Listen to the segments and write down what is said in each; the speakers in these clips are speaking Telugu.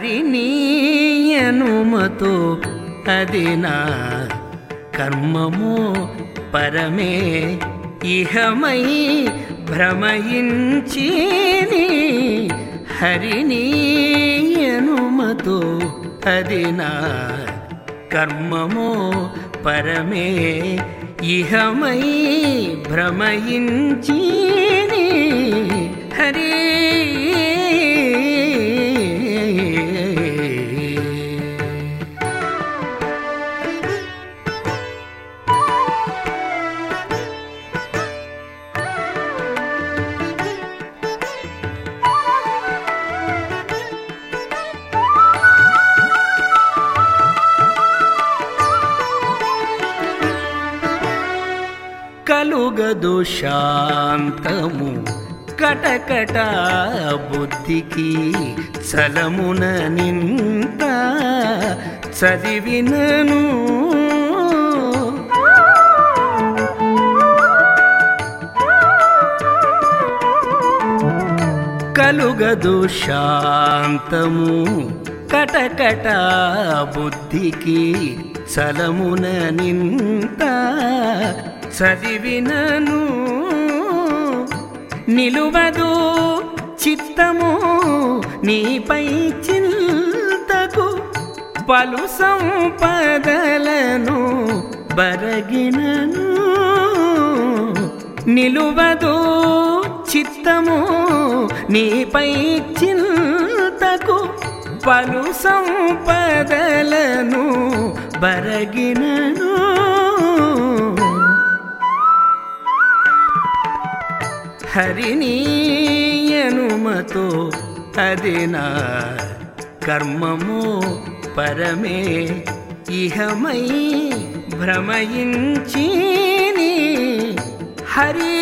హరినీయనుమతో అది నా కర్మము పరమే ఇహమై భ్రమయించిని హరినీయనుమతో అది నా కర్మము పరమే ఇహమై భ్రమయించిని హరి కలుగదు శాంతము కటకట బుద్ధికి చలమున నింత చదివినను కలుగదు శాంతము కటకట బుద్ధికి చలమున నింత చదివినను నిలువదు చిత్తము నీపై చింతకు పలు సంపదలను బరగినను నిలువదు చిత్తము నీపై చింతకు పలు సంపదలను బరగినను హరినీయనుమతో అది నా కర్మము పరమే ఇహమై భ్రమయించిని హరి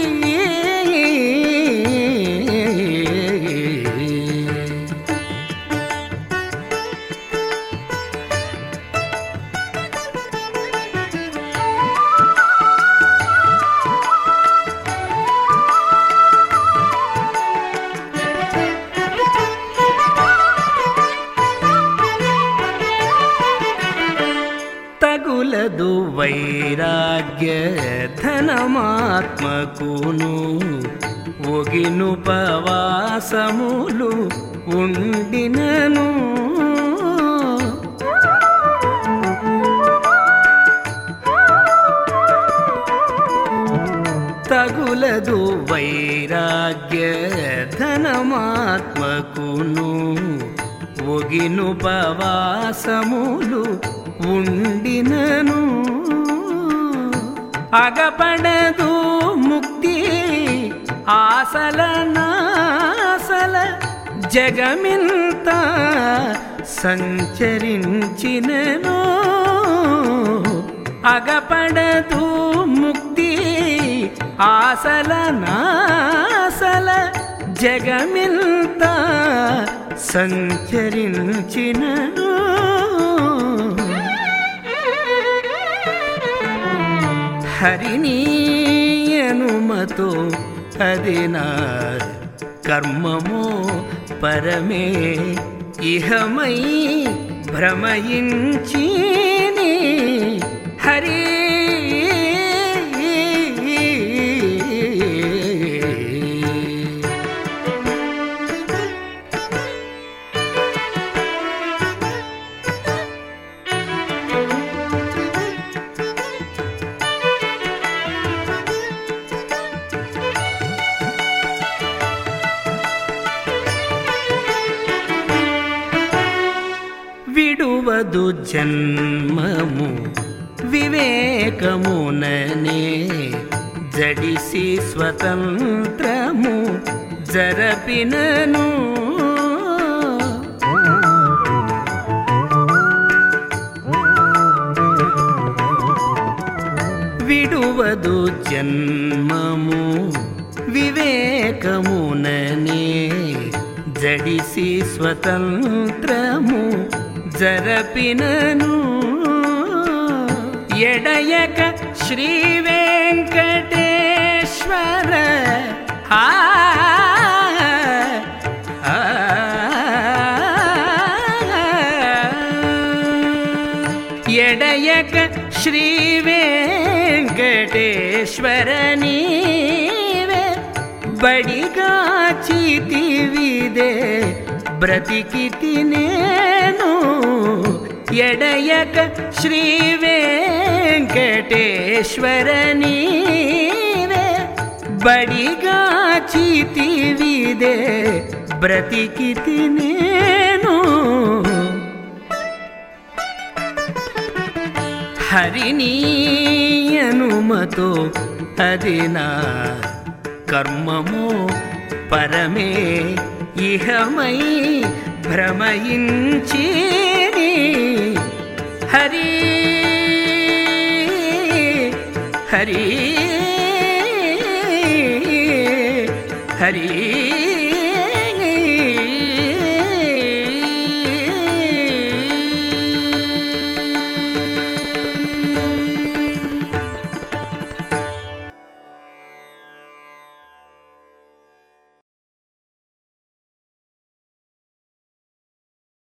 తగులదు వైరాగ్య ధనమాత్మకును ఒగిను పవాసములు ఉండినను తగులదు వైరాగ్య ధనమాత్మకును ఒగిను పవాసములు ఉండినను అగపడదు ముక్తి ఆసల నాసల జగమింత సంచరించినను అగపడదు ముక్తి ఆసల నాసల జగమింత సంచరించినను హరినీయనుమతో అది నా కర్మము పరమే ఇహమై భ్రమయించిని హరి విడువదు జన్మము వివేకముననే జడిసి స్వతంత్రము జరపినను విడువదు జన్మము వివేకముననే జడిసి స్వతంత్రము జరపినను ఎడయక శ్రీ వెంకటేశ్వర ఆ, ఆ, వెంకటేశ్వర నీవే బడిగాచితివిదే బ్రతికితి నేను ఎడయక శ్రీ వెంకటేశ్వర నీవే బడిగాచితివిదే బ్రతికితి నేను హరిని అనుమతో అది నా కర్మము పరమే ఇహమై భ్రమయించి హరి హరి హరి